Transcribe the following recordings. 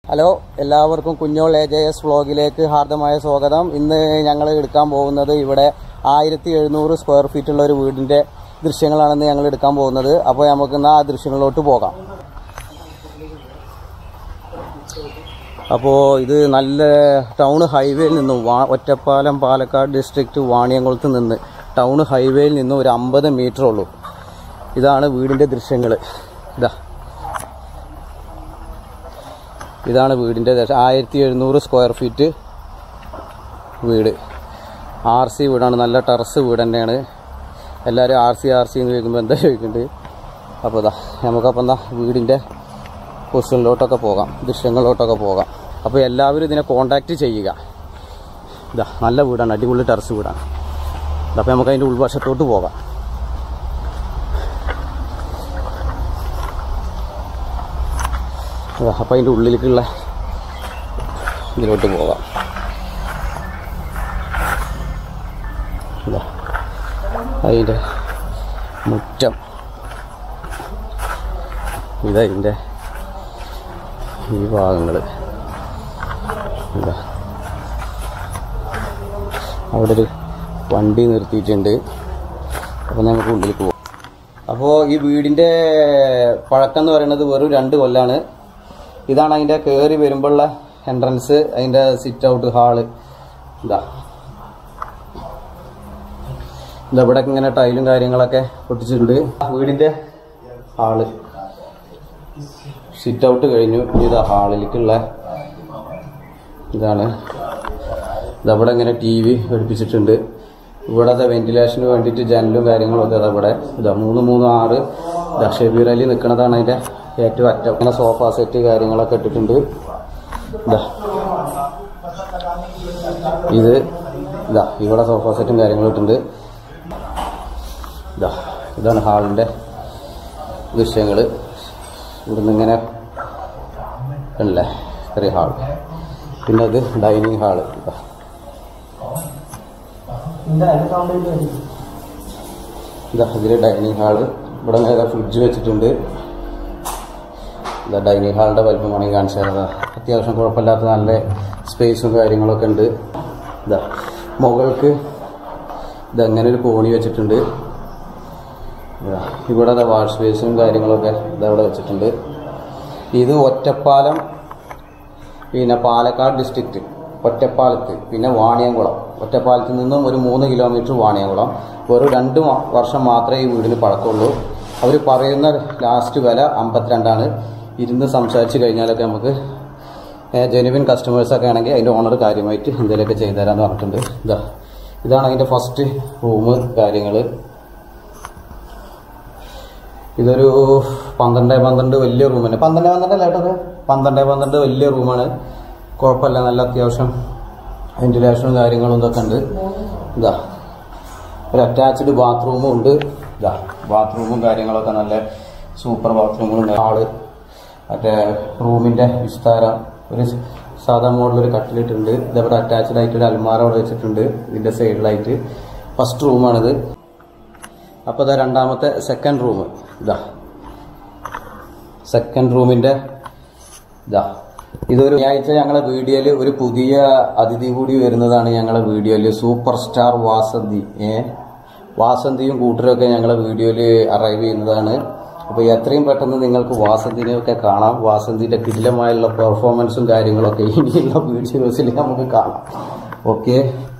Hello എല്ലാവർക്കും കുഞ്ഞോൾ A J S വ്ളോഗിലേക്ക് ഹാർദമായ സ്വാഗതം ഇന്ന് ഞങ്ങൾ എടുക്കാൻ പോകുന്നത് ഇവിടെ ആയിരത്തി എഴുന്നൂറ് സ്ക്വയർ ഫീറ്റ് ഉള്ള ഒരു വീടിന്റെ ദൃശ്യങ്ങളാണെന്ന് ഞങ്ങൾ എടുക്കാൻ പോകുന്നത് അപ്പോൾ നമുക്ക് ഇന്ന് ആ ദൃശ്യങ്ങളിലോട്ട് പോകാം അപ്പോൾ ഇത് നല്ല ടൗൺ ഹൈവേയിൽ നിന്നും വാ ഒറ്റപ്പാലം പാലക്കാട് ഡിസ്ട്രിക്റ്റ് വാണിയംകുളത്ത് നിന്ന് ടൗൺ ഹൈവേയിൽ നിന്നും ഒരു അമ്പത് മീറ്റർ ഉള്ളൂ ഇതാണ് വീടിൻ്റെ ദൃശ്യങ്ങൾ ഇതാ ഇതാണ് വീടിൻ്റെ ആയിരത്തി എഴുന്നൂറ് സ്ക്വയർ ഫീറ്റ് വീട് ആർ സി വീടാണ് നല്ല ടെറസ് വീട് തന്നെയാണ് എല്ലാവരും ആർ സി ആർ സി എന്ന് ചോദിക്കുമ്പോൾ എന്താ ചോദിക്കുന്നുണ്ട് അപ്പോൾ ഇതാ നമുക്കപ്പം എന്താ വീടിൻ്റെ പൊസിഷനിലോട്ടൊക്കെ പോകാം ദൃശ്യങ്ങളിലോട്ടൊക്കെ പോകാം അപ്പോൾ എല്ലാവരും ഇതിനെ കോണ്ടാക്ട് ചെയ്യുക ഇതാ നല്ല വീടാണ് അടിപൊളി ടെറസ് വീടാണ് അപ്പോൾ നമുക്ക് അതിൻ്റെ ഉൾവശത്തോട്ട് പോകാം അപ്പം അതിൻ്റെ ഉള്ളിലേക്കുള്ള ഇതിലോട്ട് പോകാം ഇതാ അതിൻ്റെ മുറ്റം ഇതതിൻ്റെ ഈ ഭാഗങ്ങൾ ഇതാ അവിടെ ഒരു വണ്ടി നിർത്തിയിട്ടുണ്ട് അപ്പോൾ നമുക്ക് ഉള്ളിലേക്ക് പോകാം അപ്പോൾ ഈ വീടിൻ്റെ പഴക്കം എന്ന് പറയുന്നത് വെറും രണ്ട് കൊല്ലാണ് ഇതാണ് അതിൻ്റെ കയറി വരുമ്പോഴുള്ള എൻട്രൻസ് അതിൻ്റെ സിറ്റ് ഔട്ട് ഹാള് ഇതാ ഇതാ ഇവിടെ ഇങ്ങനെ ടൈലും കാര്യങ്ങളൊക്കെ പൊട്ടിച്ചിട്ടുണ്ട് വീടിൻ്റെ ഹാള് സിറ്റ് ഔട്ട് കഴിഞ്ഞു ഇനി ഇതാ ഹാളിലേക്കുള്ള ഇതാണ് ഇതവിടെ ഇങ്ങനെ ടി വി ഘടിപ്പിച്ചിട്ടുണ്ട് ഇവിടത്തെ വെന്റിലേഷന് വേണ്ടിയിട്ട് ജനലും കാര്യങ്ങളും ഒക്കെ ഇതാ ഇവിടെ ഇതാ മൂന്ന് മൂന്ന് ആറ് ഇതാ ഷെബീർ അലി നിൽക്കുന്നതാണ് അതിൻ്റെ ഏറ്റവും അറ്റം ഇങ്ങനെ സോഫ സെറ്റ് കാര്യങ്ങളൊക്കെ ഇട്ടിട്ടുണ്ട് ഇതാ ഇത് ഇതാ ഇവിടെ സോഫ സെറ്റും കാര്യങ്ങളും ഇട്ടുണ്ട് ഇതാ ഇതാണ് ഹാളിൻ്റെ ദൃശ്യങ്ങൾ ഇവിടുന്ന് ഇങ്ങനെ അല്ലേ ചെറിയ ഹാൾ പിന്നെ അത് ഡൈനിങ് ഹാള് ഇതാ ഇതാ ഇതിൽ ഡൈനിങ് ഹാള് ഇവിടെ നേരെ ഫ്രിഡ്ജ് വെച്ചിട്ടുണ്ട് ഇതാ ഡൈനിങ് ഹാളിൻ്റെ വലിപ്പമാണെങ്കിൽ കാണിച്ചു തരാം അത്യാവശ്യം കുഴപ്പമില്ലാത്ത നല്ല സ്പേസും കാര്യങ്ങളൊക്കെ ഉണ്ട് ഇതാ മുകൾക്ക് ഇതങ്ങനെ ഒരു കോണി വെച്ചിട്ടുണ്ട് ഇതാ ഇവിടെ ഇതാ വാഷ് സ്പേസും കാര്യങ്ങളൊക്കെ ഇതവിടെ വെച്ചിട്ടുണ്ട് ഇത് ഒറ്റപ്പാലം പിന്നെ പാലക്കാട് ഡിസ്ട്രിക്റ്റ് ഒറ്റപ്പാലത്ത് പിന്നെ വാണിയംകുളം ഒറ്റപ്പാലത്ത് നിന്നും ഒരു മൂന്ന് കിലോമീറ്റർ വാണിയംകുളം വെറും രണ്ട് മ- വർഷം മാത്രമേ ഈ വീടിന് പഴക്കമുള്ളൂ അവർ പറയുന്ന ലാസ്റ്റ് വില അമ്പത്തിരണ്ടാണ് ഇരുന്ന് സംസാരിച്ച് കഴിഞ്ഞാലൊക്കെ നമുക്ക് ജെനുവിൻ കസ്റ്റമേഴ്സൊക്കെ ആണെങ്കിൽ അതിൻ്റെ ഓണർ കാര്യമായിട്ട് എന്തെങ്കിലുമൊക്കെ ചെയ്തു തരാമെന്ന് പറഞ്ഞിട്ടുണ്ട് ഇതാ ഇതാണ് അതിൻ്റെ ഫസ്റ്റ് റൂം കാര്യങ്ങൾ ഇതൊരു പന്ത്രണ്ട് പന്ത്രണ്ട് വലിയ റൂം തന്നെ പന്ത്രണ്ട് പന്ത്രണ്ട് അല്ല കേട്ടത് പന്ത്രണ്ട് പന്ത്രണ്ട് വലിയ റൂമാണ് കുഴപ്പമില്ല നല്ല അത്യാവശ്യം വെന്റിലേഷനും കാര്യങ്ങളും ഇതൊക്കെ ഉണ്ട് ഇതാ ഒരു അറ്റാച്ച്ഡ് ബാത്റൂമും ഉണ്ട് ഇതാ ബാത്റൂമും കാര്യങ്ങളൊക്കെ നല്ല സൂപ്പർ ബാത്റൂമും ഹാള് മറ്റേ റൂമിൻ്റെ വിസ്താരം ഒരു സാധാ മോഡലൊരു കട്ടിലിട്ടുണ്ട് ഇതവിടെ അറ്റാച്ച്ഡ് ആയിട്ട് ഒരു അൽമാര അവിടെ വെച്ചിട്ടുണ്ട് ഇതിൻ്റെ സൈഡിലായിട്ട് ഫസ്റ്റ് റൂമാണിത് അപ്പോൾ ഇതാ രണ്ടാമത്തെ സെക്കൻഡ് റൂം ഇതാ സെക്കൻഡ് റൂമിൻ്റെ ഇതാ ഇതൊരു ആഴ്ച ഞങ്ങളെ വീഡിയോയിൽ ഒരു പുതിയ അതിഥി കൂടി വരുന്നതാണ് ഞങ്ങളെ വീഡിയോയിൽ സൂപ്പർ സ്റ്റാർ വാസന്തി ഏ വാസന്തിയും കൂട്ടരൊക്കെ ഞങ്ങളെ വീഡിയോയിൽ അറൈവ് ചെയ്യുന്നതാണ് അപ്പോൾ എത്രയും പെട്ടെന്ന് നിങ്ങൾക്ക് വാസന്തിനെയൊക്കെ കാണാം വാസന്തിൻ്റെ കിടിലമായുള്ള പെർഫോമൻസും കാര്യങ്ങളൊക്കെ ഇനിയുള്ള വീഡിയോസിൽ നമുക്ക് കാണാം ഓക്കെ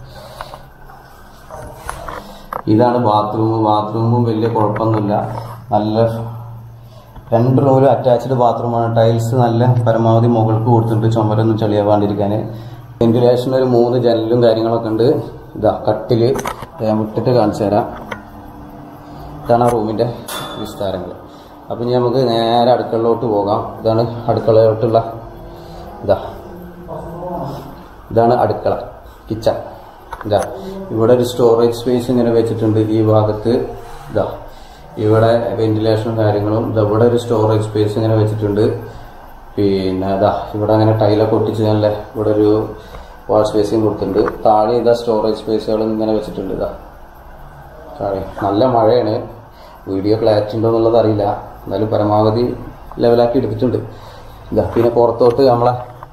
ഇതാണ് ബാത്റൂം ബാത്റൂമും വലിയ കുഴപ്പമൊന്നുമില്ല നല്ല രണ്ട് റൂമിലും അറ്റാച്ച്ഡ് ബാത്റൂമാണ് ടൈൽസ് നല്ല പരമാവധി മുകൾക്ക് കൊടുത്തിട്ടുണ്ട് ചുമരൊന്നും ചെളിയാവാണ്ടിരിക്കാൻ വെന്റിലേഷൻ ഒരു മൂന്ന് ജനലും കാര്യങ്ങളൊക്കെ ഉണ്ട് ഇതാ കട്ടില് ഞാൻ വിട്ടിട്ട് കാണിച്ചു തരാം ഇതാണ് ആ റൂമിൻ്റെ വിസ്താരങ്ങൾ അപ്പം ഇനി നമുക്ക് നേരെ അടുക്കളയിലോട്ട് പോകാം ഇതാണ് അടുക്കളയിലോട്ടുള്ള ഇതാ ഇതാണ് അടുക്കള കിച്ചൺ ഇതാ ഇവിടെ ഒരു സ്റ്റോറേജ് സ്പേസ് ഇങ്ങനെ വെച്ചിട്ടുണ്ട് ഈ ഭാഗത്ത് ഇതാ ഇവിടെ വെന്റിലേഷനും കാര്യങ്ങളും ഇതാ ഇവിടെ ഒരു സ്റ്റോറേജ് സ്പേസ് ഇങ്ങനെ വെച്ചിട്ടുണ്ട് പിന്നെ ഇതാ ഇവിടെ അങ്ങനെ ടൈലൊക്കെ ഒട്ടിച്ച് നല്ല ഇവിടെ ഒരു വാൾ സ്പേസും കൊടുത്തിട്ടുണ്ട് താഴെ ഇതാ സ്റ്റോറേജ് സ്പേസുകളും ഇങ്ങനെ വെച്ചിട്ടുണ്ട് ഇതാ താഴെ നല്ല മഴയാണ് വീഡിയോ ക്ലാരിറ്റി ഉണ്ടോ എന്നുള്ളത് അറിയില്ല എന്നാലും പരമാവധി ലെവലാക്കി എടുത്തിട്ടുണ്ട് ഇതാ പിന്നെ പുറത്തോട്ട് നമ്മളെ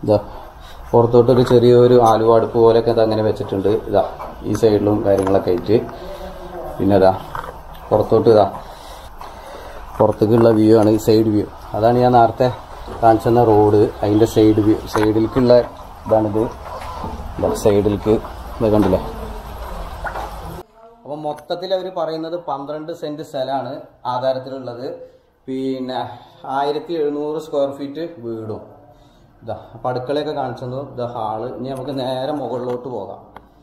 ഇതാ പുറത്തോട്ടൊരു ചെറിയൊരു ആലുവ അടുപ്പ് പോലെയൊക്കെ ഇത് അങ്ങനെ വെച്ചിട്ടുണ്ട് ഇതാ ഈ സൈഡിലും കാര്യങ്ങളൊക്കെ ആയിട്ട് പിന്നെ ഇതാ പുറത്തോട്ട് ഇതാ പുറത്തേക്കുള്ള വ്യൂ ആണ് ഈ സൈഡ് വ്യൂ അതാണ് ഞാൻ നേരത്തെ കാണിച്ചെന്ന റോഡ് അതിൻ്റെ സൈഡ് വ്യൂ സൈഡിലേക്കുള്ള ഇതാണിത് ഇതാ സൈഡിലേക്ക് ഇത് കണ്ടില്ലേ അപ്പം മൊത്തത്തിൽ അവർ പറയുന്നത് പന്ത്രണ്ട് സെന്റ് സ്ഥലമാണ് ആധാരത്തിലുള്ളത് പിന്നെ ആയിരത്തി എഴുന്നൂറ് സ്ക്വയർ ഫീറ്റ് വീടും ഇതാ അപ്പം അടുക്കളയൊക്കെ കാണിച്ചത് ഇതാ ഹാള് ഇനി നമുക്ക് നേരെ മുകളിലോട്ട് പോകാം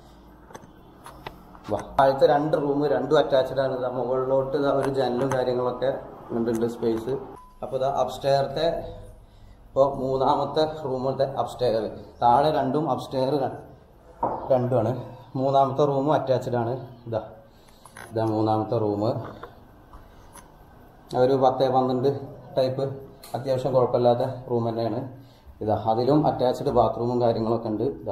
വാ താഴത്തെ രണ്ട് റൂം രണ്ടും അറ്റാച്ച്ഡ് ആണ് ഇതാ മുകളിലോട്ട് ഇതാ ഒരു ജനലും കാര്യങ്ങളൊക്കെ ഉണ്ട് സ്പേസ് അപ്പോൾ ഇതാ അപ്സ്റ്റെയറത്തെ ഇപ്പോൾ മൂന്നാമത്തെ റൂമത്തെ അപ്സ്റ്റെയർ താഴെ രണ്ടും അപ്സ്റ്റെയർ രണ്ടുമാണ് മൂന്നാമത്തെ റൂമും അറ്റാച്ച്ഡ് ആണ് ഇതാ ഇതാ മൂന്നാമത്തെ റൂം ഒരു പത്ത് പന്ത്രണ്ട് ടൈപ്പ് അത്യാവശ്യം കുഴപ്പമില്ലാത്ത റൂം തന്നെയാണ് ഇതാ അതിലും അറ്റാച്ച്ഡ് ബാത്റൂമും കാര്യങ്ങളൊക്കെ ഉണ്ട് ഇതാ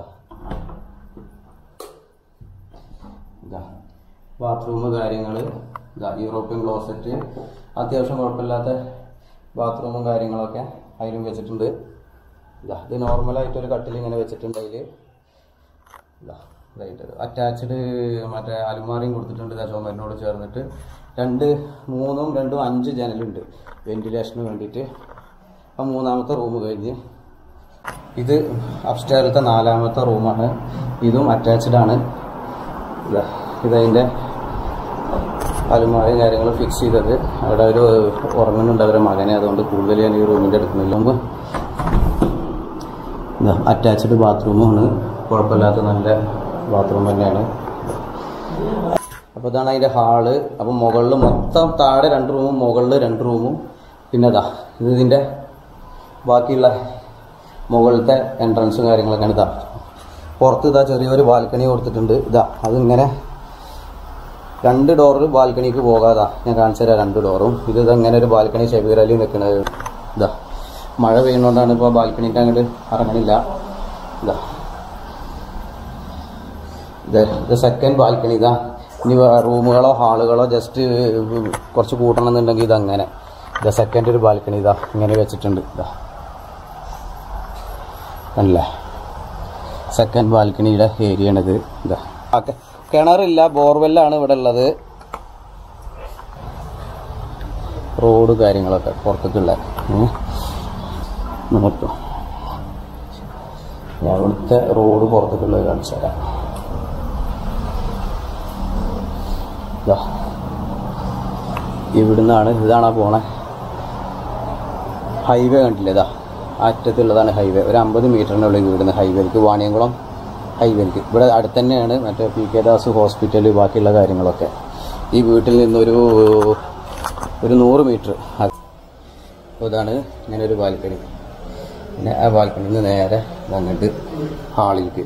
ഇതാ ബാത്റൂം കാര്യങ്ങൾ ഇതാ യൂറോപ്യൻ ക്ലോസറ്റ് അത്യാവശ്യം കുഴപ്പമില്ലാത്ത ബാത്റൂമും കാര്യങ്ങളൊക്കെ അതിലും വെച്ചിട്ടുണ്ട് ഇതാ ഇത് നോർമലായിട്ടൊരു കട്ടിൽ ഇങ്ങനെ വെച്ചിട്ടുണ്ട് അതിൽ ഇതാ ഇതായിട്ട് അറ്റാച്ച്ഡ് മറ്റേ അലുമാറിയും കൊടുത്തിട്ടുണ്ട് ഇതാ ചുമരിനോട് ചേർന്നിട്ട് രണ്ട് മൂന്നും രണ്ടും അഞ്ച് ജനലുണ്ട് വെന്റിലേഷന് വേണ്ടിയിട്ട് അപ്പം മൂന്നാമത്തെ റൂം കഴിഞ്ഞ് ഇത് അപ്സ്റ്റേറിലത്തെ നാലാമത്തെ റൂമാണ് ഇതും അറ്റാച്ച്ഡ് ആണ് ഇതാ ഇതതിൻ്റെ അലുമാറയും കാര്യങ്ങളും ഫിക്സ് ചെയ്തത് അവിടെ ഒരു ഉറങ്ങുന്നുണ്ട് അവരുടെ മകനെ അതുകൊണ്ട് കൂടുതൽ ഞാൻ ഈ റൂമിൻ്റെ എടുക്കുന്നില്ല മുമ്പ് ഇതാ അറ്റാച്ച്ഡ് ബാത്റൂമാണ് കുഴപ്പമില്ലാത്ത നല്ല ബാത്റൂം തന്നെയാണ് അപ്പോൾ ഇതാണ് അതിൻ്റെ ഹാള് അപ്പം മുകളിൽ മൊത്തം താഴെ രണ്ട് റൂമും മുകളിൽ രണ്ട് റൂമും പിന്നെ ഇതാ ഇത് ഇതിൻ്റെ ബാക്കിയുള്ള മുകളിലത്തെ എൻട്രൻസും കാര്യങ്ങളൊക്കെയാണ് ഇതാ പുറത്ത് ഇതാ ചെറിയൊരു ബാൽക്കണി കൊടുത്തിട്ടുണ്ട് ഇതാ അതിങ്ങനെ രണ്ട് ഡോറിൽ ബാൽക്കണിക്ക് പോകാതാ ഞാൻ കാണിച്ചു തരാം രണ്ട് ഡോറും ഇത് ഇതങ്ങനെ ഒരു ബാൽക്കണി ഷെബീറലി നിൽക്കുന്നത് ഇതാ മഴ പെയ്യുന്നതുകൊണ്ടാണ് ഇപ്പോൾ ബാൽക്കണിക്ക് അങ്ങോട്ട് ഇറങ്ങണില്ല ഇതാ ഇത് ഇത് സെക്കൻഡ് ബാൽക്കണി ഇതാ ഇനി വേ- റൂമുകളോ ഹാളുകളോ ജസ്റ്റ് കുറച്ച് കൂട്ടണം എന്നുണ്ടെങ്കിൽ ഇതങ്ങനെ ഇതാ സെക്കൻഡ് ഒരു ബാൽക്കണി ഇതാ ഇങ്ങനെ വെച്ചിട്ടുണ്ട് ഇതാ അല്ലേ സെക്കൻഡ് ബാൽക്കണിയുടെ ഏരിയ ആണിത് ഇതാ ഓക്കെ കിണറില്ല ബോർവെല്ലാണ് ഇവിടെ ഉള്ളത് റോഡ് കാര്യങ്ങളൊക്കെ പുറത്തേക്കുള്ള ഉം. നോക്കൂ ഞാൻ അവിടുത്തെ റോഡ് പുറത്തേക്കുള്ളത് കാണിച്ചു തരാം ഇതാ ഇവിടുന്നാണ് ഇതാണ് പോണേ ഹൈവേ കണ്ടില്ലേ ഇതാ അറ്റത്തുള്ളതാണ് ഹൈവേ ഒരു അമ്പത് മീറ്ററിനുള്ളിൽ ഇവിടുന്ന് ഹൈവേക്ക് വാണിയംകുളം ഹൈവേക്ക് ഇവിടെ അടുത്ത് തന്നെയാണ് മറ്റേ പി കെ ദാസ് ഹോസ്പിറ്റൽ ബാക്കിയുള്ള കാര്യങ്ങളൊക്കെ ഈ വീട്ടിൽ നിന്നൊരു ഒരു നൂറ് മീറ്റർ അപ്പോൾ ഇതാണ് ഇങ്ങനെ ഒരു ബാൽക്കണി പിന്നെ ആ ബാൽക്കണിയിൽ നിന്ന് നേരെ അങ്ങോട്ട് ഹാളിലേക്ക്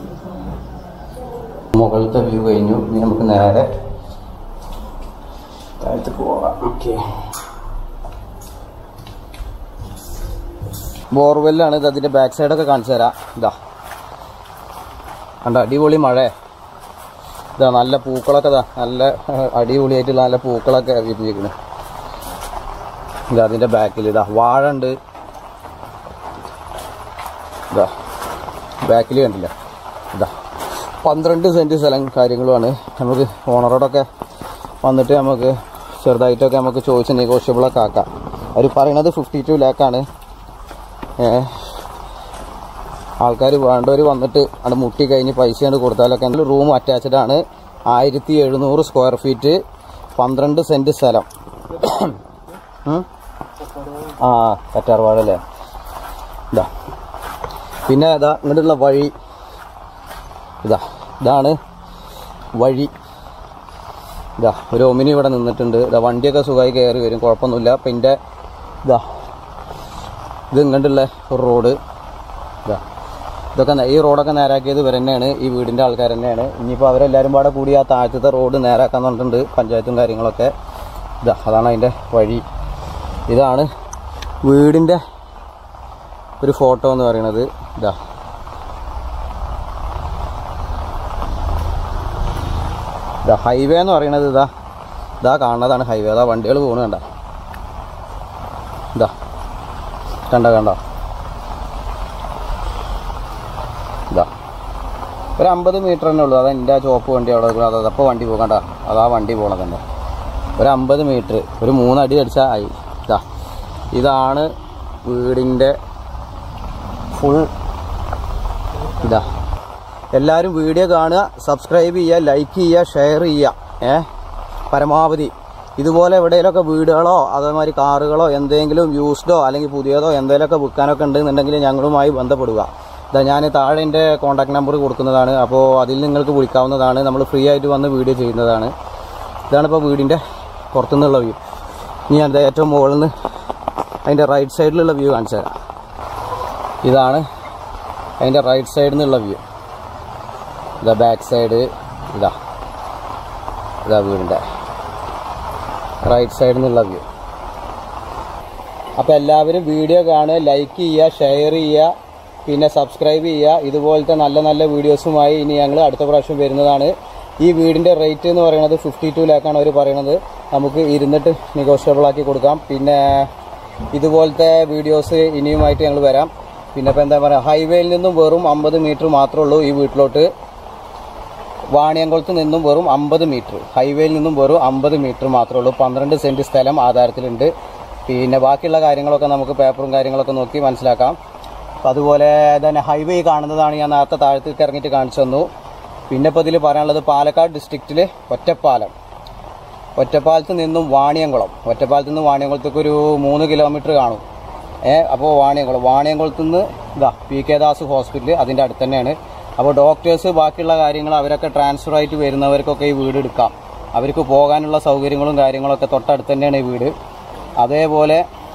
മുകളിലത്തെ വ്യൂ കഴിഞ്ഞു ഇനി നമുക്ക് നേരെ താഴത്തേക്ക് പോകാം ഓക്കെ ബോർവെല്ലാണ് ഇത് അതിൻ്റെ ബാക്ക് സൈഡൊക്കെ കാണിച്ചു തരാം ഇതാ കണ്ട അടിപൊളി മഴ ഇതാ നല്ല പൂക്കളൊക്കെ ഇതാ നല്ല ഏഹ്, അടിപൊളിയായിട്ടുള്ള നല്ല പൂക്കളൊക്കെ വിരിഞ്ഞിരിക്കുന്നു ഇതാ അതിൻ്റെ ബാക്കിൽ ഇതാ വാഴ ഉണ്ട് ഇതാ ബാക്കിൽ കണ്ടില്ല ഇതാ പന്ത്രണ്ട് സെൻറ്റ് സ്ഥലം കാര്യങ്ങളുമാണ് നമുക്ക് ഓണറോടൊക്കെ വന്നിട്ട് നമുക്ക് ചെറുതായിട്ടൊക്കെ നമുക്ക് ചോദിച്ച് നെഗോഷ്യബിളൊക്കെ ആക്കാം അവർ പറയണത് ഫിഫ്റ്റി ടു ലാക്കാണ് ആൾക്കാർ വേണ്ടവർ വന്നിട്ട് അവിടെ മുട്ടി കഴിഞ്ഞ് പൈസ കൊണ്ട് കൊടുത്താലൊക്കെ റൂം അറ്റാച്ച്ഡ് ആണ് ആയിരത്തി എഴുന്നൂറ് സ്ക്വയർ ഫീറ്റ് പന്ത്രണ്ട് സെൻറ്റ് സ്ഥലം ഉം? ആ കറ്റാർവാഴല്ലേ ഇതാ പിന്നെ ഇതാ ഇങ്ങോട്ടുള്ള വഴി ഇതാ ഇതാണ് വഴി ഇതാ ഒരു ഒമിനി ഇവിടെ നിന്നിട്ടുണ്ട് ഇതാ വണ്ടിയൊക്കെ സുഖമായി കയറി വരും കുഴപ്പമൊന്നുമില്ല അപ്പം ഇതിൻ്റെ ഇതാ ഇത് ഇങ്ങോട്ടുള്ള ഒരു റോഡ് ഇതാ ഇതൊക്കെ നേ- ഈ റോഡൊക്കെ നേരാക്കിയത് ഇവർ തന്നെയാണ് ഈ വീടിൻ്റെ ആൾക്കാർ തന്നെയാണ് ഇനിയിപ്പോൾ അവരെല്ലാവരും പാടെ കൂടി ആ താഴത്തെ റോഡ് നേരാക്കാൻ പറഞ്ഞിട്ടുണ്ട് പഞ്ചായത്തും കാര്യങ്ങളൊക്കെ ഇതാ അതാണ് അതിൻ്റെ വഴി ഇതാണ് വീടിൻ്റെ ഒരു ഫോട്ടോ എന്ന് പറയുന്നത് ഇതാ ഇതാ ഹൈവേ എന്ന് പറയുന്നത് ഇതാ ഇതാ കാണുന്നതാണ് ഹൈവേ അതാ വണ്ടികൾ പോകണ കണ്ട ഇതാ കണ്ട കണ്ട ഒരു അമ്പത് മീറ്റർ തന്നെ ഉള്ളൂ അതാ എൻ്റെ ആ ചോപ്പ് വണ്ടി അവിടെ നിൽക്കുന്നത്. അതാ അപ്പോൾ വണ്ടി പോകണ്ട അതാ വണ്ടി പോണതന്നെ ഒരു അമ്പത് മീറ്റർ ഒരു മൂന്നടി അടിച്ചാൽ ആയി ഇതാ ഇതാണ് വീടിൻ്റെ ഫുൾ ഇതാ എല്ലാവരും വീഡിയോ കാണുക സബ്സ്ക്രൈബ് ചെയ്യുക ലൈക്ക് ചെയ്യുക ഷെയർ ചെയ്യുക ഏ പരമാവധി ഇതുപോലെ എവിടെയെങ്കിലുമൊക്കെ വീടുകളോ അതേമാതിരി കാറുകളോ എന്തെങ്കിലും യൂസ്ഡോ അല്ലെങ്കിൽ പുതിയതോ എന്തെങ്കിലുമൊക്കെ വിൽക്കാനൊക്കെ ഉണ്ടെന്നുണ്ടെങ്കിൽ ഞങ്ങളുമായി ബന്ധപ്പെടുക ഇതാ ഞാൻ താഴെ എൻ്റെ കോൺടാക്ട് നമ്പർ കൊടുക്കുന്നതാണ് അപ്പോൾ അതിൽ നിങ്ങൾക്ക് വിളിക്കാവുന്നതാണ് നമ്മൾ ഫ്രീ ആയിട്ട് വന്ന് വീഡിയോ ചെയ്യുന്നതാണ് ഇതാണ് ഇപ്പോൾ വീടിൻ്റെ പുറത്തുനിന്നുള്ള വ്യൂ ഇനി ഞാൻ ദേ ഏറ്റവും മുകളിൽ നിന്ന് അതിൻ്റെ റൈറ്റ് സൈഡിലുള്ള വ്യൂ കാണിച്ചു തരാം ഇതാണ് അതിൻ്റെ റൈറ്റ് സൈഡിൽ നിന്നുള്ള വ്യൂ ഇതാ ബാക്ക് സൈഡ് ഇതാ ഇതാ വീടിൻ്റെ റൈറ്റ് സൈഡിൽ നിന്നുള്ള വ്യൂ അപ്പോൾ എല്ലാവരും വീഡിയോ കാണുക ലൈക്ക് ചെയ്യുക ഷെയർ ചെയ്യുക പിന്നെ സബ്സ്ക്രൈബ് ചെയ്യുക ഇതുപോലത്തെ നല്ല നല്ല വീഡിയോസുമായി ഇനി ഞങ്ങൾ അടുത്ത പ്രാവശ്യം വരുന്നതാണ് ഈ വീടിൻ്റെ റേറ്റ് എന്ന് പറയുന്നത് ഫിഫ്റ്റി ടു ലാക്കാണ് അവർ പറയുന്നത് നമുക്ക് ഇരുന്നിട്ട് നെഗോഷ്യബിൾ ആക്കി കൊടുക്കാം പിന്നെ ഇതുപോലത്തെ വീഡിയോസ് ഇനിയുമായിട്ട് ഞങ്ങൾ വരാം പിന്നെ ഇപ്പോൾ എന്താ പറയുക ഹൈവേയിൽ നിന്നും വെറും അമ്പത് മീറ്റർ മാത്രമേ ഉള്ളൂ ഈ വീട്ടിലോട്ട് വാണിയംകുളത്ത് നിന്നും വെറും അമ്പത് മീറ്റർ ഹൈവേയിൽ നിന്നും വെറും അമ്പത് മീറ്റർ മാത്രമേ ഉള്ളൂ പന്ത്രണ്ട് സെൻറ്റ് സ്ഥലം ആധാരത്തിലുണ്ട് പിന്നെ ബാക്കിയുള്ള കാര്യങ്ങളൊക്കെ നമുക്ക് പേപ്പറും കാര്യങ്ങളൊക്കെ നോക്കി മനസ്സിലാക്കാം അപ്പം അതുപോലെ തന്നെ ഹൈവേ കാണുന്നതാണ് ഞാൻ നേരത്തെ താഴത്തേക്ക് ഇറങ്ങിയിട്ട് കാണിച്ചു തന്നു പിന്നെ ഇപ്പോൾ ഇതിൽ പറയാനുള്ളത് പാലക്കാട് ഡിസ്ട്രിക്റ്റിൽ ഒറ്റപ്പാലം ഒറ്റപ്പാലത്ത് നിന്നും വാണിയംകുളം ഒറ്റപ്പാലത്ത് നിന്ന് വാണിയംകുളത്തേക്ക് ഒരു മൂന്ന് കിലോമീറ്റർ കാണും ഏ അപ്പോൾ വാണിയംകുളം വാണിയംകുളത്ത് നിന്ന് ഇതാ പി കെ ദാസ് ഹോസ്പിറ്റൽ അതിൻ്റെ അടുത്ത് തന്നെയാണ് അപ്പോൾ ഡോക്ടേഴ്സ് ബാക്കിയുള്ള കാര്യങ്ങൾ അവരൊക്കെ ട്രാൻസ്ഫർ ആയിട്ട് വരുന്നവർക്കൊക്കെ ഈ വീട് എടുക്കാം അവർക്ക് പോകാനുള്ള സൗകര്യങ്ങളും കാര്യങ്ങളൊക്കെ തൊട്ടടുത്ത് തന്നെയാണ് ഈ വീട് അതേപോലെ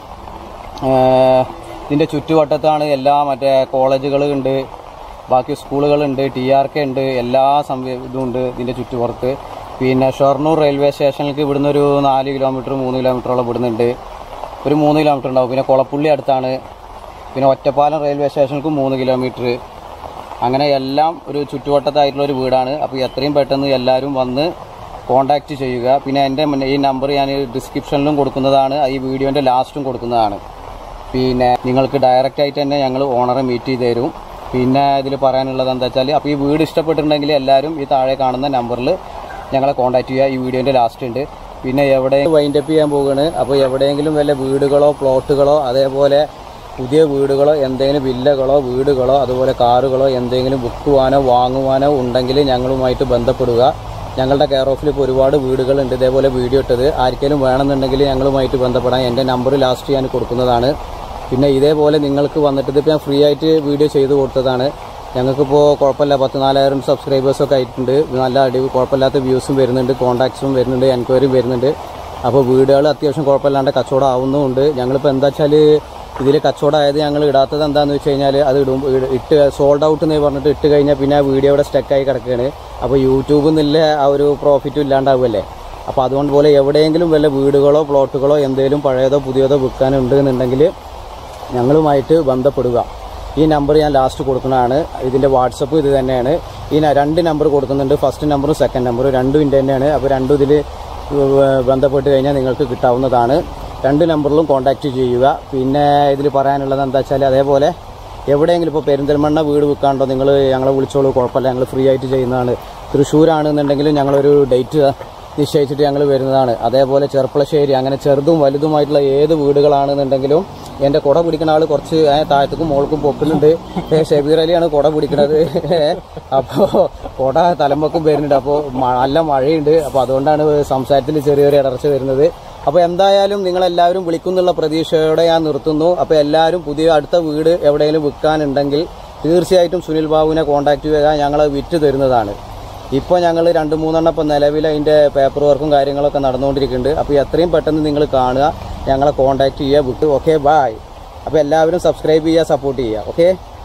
ഏഹ്, ഇതിൻ്റെ ചുറ്റുവട്ടത്താണ് എല്ലാ മറ്റേ കോളേജുകൾ ഉണ്ട് ബാക്കി സ്കൂളുകളുണ്ട് ടി ആർ കെ ഉണ്ട് എല്ലാ സംവി ഇതും ഉണ്ട് ഇതിൻ്റെ ചുറ്റുപുറത്ത് പിന്നെ ഷൊർണൂർ റെയിൽവേ സ്റ്റേഷനിലേക്ക് ഇവിടുന്ന് ഒരു നാല് കിലോമീറ്റർ മൂന്ന് കിലോമീറ്ററോളം ഇവിടുന്നുണ്ട് ഒരു മൂന്ന് കിലോമീറ്റർ ഉണ്ടാവും പിന്നെ കുളപ്പുള്ളി അടുത്താണ് പിന്നെ ഒറ്റപ്പാലം റെയിൽവേ സ്റ്റേഷനിലേക്ക് മൂന്ന് കിലോമീറ്റർ അങ്ങനെ എല്ലാം ഒരു ചുറ്റുവട്ടത്തായിട്ടുള്ള ഒരു വീടാണ് അപ്പോൾ എത്രയും പെട്ടെന്ന് എല്ലാവരും വന്ന് കോൺടാക്റ്റ് ചെയ്യുക പിന്നെ എൻ്റെ മുന്നേ- ഈ നമ്പർ ഞാൻ ഡിസ്ക്രിപ്ഷനിലും കൊടുക്കുന്നതാണ് ഈ വീഡിയോൻ്റെ ലാസ്റ്റും കൊടുക്കുന്നതാണ് പിന്നെ നിങ്ങൾക്ക് ഡയറക്റ്റ് ആയിട്ട് തന്നെ ഞങ്ങൾ ഓണറെ മീറ്റ് ചെയ്ത് തരും പിന്നെ ഇതിൽ പറയാനുള്ളത് എന്താ വെച്ചാൽ അപ്പോൾ ഈ വീട് ഇഷ്ടപ്പെട്ടിട്ടുണ്ടെങ്കിൽ എല്ലാവരും ഈ താഴെ കാണുന്ന നമ്പറിൽ ഞങ്ങളെ കോൺടാക്ട് ചെയ്യുക ഈ വീഡിയോൻ്റെ ലാസ്റ്റ് ഉണ്ട് പിന്നെ എവിടെ വൈൻഡ് അപ്പ് ചെയ്യാൻ പോവുകയാണ് അപ്പോൾ എവിടെയെങ്കിലും വല്ല വീടുകളോ പ്ലോട്ടുകളോ അതേപോലെ പുതിയ വീടുകളോ എന്തെങ്കിലും വില്ലകളോ വീടുകളോ അതുപോലെ കാറുകളോ എന്തെങ്കിലും വിൽക്കുവാനോ വാങ്ങുവാനോ ഉണ്ടെങ്കിൽ ഞങ്ങളുമായിട്ട് ബന്ധപ്പെടുക ഞങ്ങളുടെ കെയർ ഓഫിൽ ഇപ്പോൾ ഒരുപാട് വീടുകളുണ്ട് ഇതേപോലെ വീഡിയോ ഇട്ടത് ആർക്കെങ്കിലും വേണമെന്നുണ്ടെങ്കിൽ ഞങ്ങളുമായിട്ട് ബന്ധപ്പെടാൻ എൻ്റെ നമ്പർ ലാസ്റ്റ് ഞാൻ കൊടുക്കുന്നതാണ് പിന്നെ ഇതേപോലെ നിങ്ങൾക്ക് വന്നിട്ട് ഇതിപ്പോൾ ഞാൻ ഫ്രീ ആയിട്ട് വീഡിയോ ചെയ്ത് കൊടുത്തതാണ് ഞങ്ങൾക്കിപ്പോൾ കുഴപ്പമില്ല പത്ത് നാലായിരം സബ്സ്ക്രൈബേഴ്സൊക്കെ ആയിട്ടുണ്ട് നല്ല അടി കുഴപ്പമില്ലാത്ത വ്യൂസും വരുന്നുണ്ട് കോൺടാക്ട്സും വരുന്നുണ്ട് എൻക്വയറിയും വരുന്നുണ്ട് അപ്പോൾ വീടുകൾ അത്യാവശ്യം കുഴപ്പമില്ലാണ്ട് കച്ചവടം ആവുന്നുമുണ്ട് ഞങ്ങളിപ്പോൾ എന്താ വെച്ചാൽ ഇതിൽ കച്ചവടം ആയത് ഞങ്ങൾ ഇടാത്തത് എന്താണെന്ന് വെച്ച് കഴിഞ്ഞാൽ അത് ഇടും ഇട്- ഇട്ട് സോൾഡ് ഔട്ട് എന്ന് പറഞ്ഞിട്ട് ഇട്ട് കഴിഞ്ഞാൽ പിന്നെ ആ വീഡിയോ അവിടെ സ്റ്റക്കായി കിടക്കുകയാണ് അപ്പോൾ യൂട്യൂബിൽ നിന്നുള്ള ആ ഒരു പ്രോഫിറ്റും ഇല്ലാണ്ടാവുമല്ലേ അപ്പോൾ അതുകൊണ്ട് പോലെ എവിടെയെങ്കിലും വല്ല വീടുകളോ പ്ലോട്ടുകളോ എന്തെങ്കിലും പഴയതോ പുതിയതോ വിൽക്കാനുണ്ട് എന്നുണ്ടെങ്കിൽ ഞങ്ങളുമായിട്ട് ബന്ധപ്പെടുക ഈ നമ്പർ ഞാൻ ലാസ്റ്റ് കൊടുക്കുന്നതാണ് ഇതിൻ്റെ വാട്സപ്പ് ഇത് തന്നെയാണ് ഈ ന- രണ്ട് നമ്പർ കൊടുക്കുന്നുണ്ട് ഫസ്റ്റ് നമ്പറും സെക്കൻഡ് നമ്പറും രണ്ടും ഇതിൻ്റെ തന്നെയാണ് അപ്പോൾ രണ്ടും ഇതിൽ ബന്ധപ്പെട്ട് കഴിഞ്ഞാൽ നിങ്ങൾക്ക് കിട്ടാവുന്നതാണ് രണ്ട് നമ്പറിലും കോൺടാക്റ്റ് ചെയ്യുക പിന്നെ ഇതിൽ പറയാനുള്ളത് എന്താ വെച്ചാൽ അതേപോലെ എവിടെയെങ്കിലും ഇപ്പോൾ പെരിന്തൽമണ്ണ വീട് വിൽക്കാണ്ടോ നിങ്ങൾ ഞങ്ങളെ വിളിച്ചോളൂ കുഴപ്പമില്ല ഞങ്ങൾ ഫ്രീ ആയിട്ട് ചെയ്യുന്നതാണ് തൃശ്ശൂരാണെന്നുണ്ടെങ്കിലും ഞങ്ങളൊരു ഡേറ്റ് നിശ്ചയിച്ചിട്ട് ഞങ്ങൾ വരുന്നതാണ് അതേപോലെ ചെർപ്പളശ്ശേരി അങ്ങനെ ചെറുതും വലുതുമായിട്ടുള്ള ഏത് വീടുകളാണെന്നുണ്ടെങ്കിലും എൻ്റെ കുട പിടിക്കുന്ന ആൾ കുറച്ച് ഏ, താഴത്തേക്കും മുകൾക്കും പൊക്കുന്നുണ്ട് ഏ, ഷബീർ അലിയാണ് കുട പിടിക്കുന്നത് അപ്പോൾ കുട തലമ്പക്കും വരുന്നുണ്ട് അപ്പോൾ നല്ല മഴയുണ്ട് അപ്പോൾ അതുകൊണ്ടാണ് സംസാരത്തിൽ ചെറിയൊരു ഇടർച്ച വരുന്നത് അപ്പോൾ എന്തായാലും നിങ്ങളെല്ലാവരും വിളിക്കുന്നുള്ള പ്രതീക്ഷയോടെ ഞാൻ നിർത്തുന്നു അപ്പോൾ എല്ലാവരും പുതിയ അടുത്ത വീട് എവിടെയെങ്കിലും വിൽക്കാനുണ്ടെങ്കിൽ തീർച്ചയായിട്ടും സുനിൽ ബാബുവിനെ കോൺടാക്ട് ചെയ്യുക ഞങ്ങൾ വിറ്റ് തരുന്നതാണ് ഇപ്പോൾ ഞങ്ങൾ രണ്ട് മൂന്നെണ്ണം ഇപ്പം നിലവിൽ അതിൻ്റെ പേപ്പർ വർക്കും കാര്യങ്ങളൊക്കെ നടന്നുകൊണ്ടിരിക്കുന്നുണ്ട് അപ്പോൾ എത്രയും പെട്ടെന്ന് നിങ്ങൾ കാണുക ഞങ്ങളെ കോൺടാക്ട് ചെയ്യുക വിട്ട് ഓക്കെ ബായ് അപ്പോൾ എല്ലാവരും സബ്സ്ക്രൈബ് ചെയ്യുക സപ്പോർട്ട് ചെയ്യുക ഓക്കെ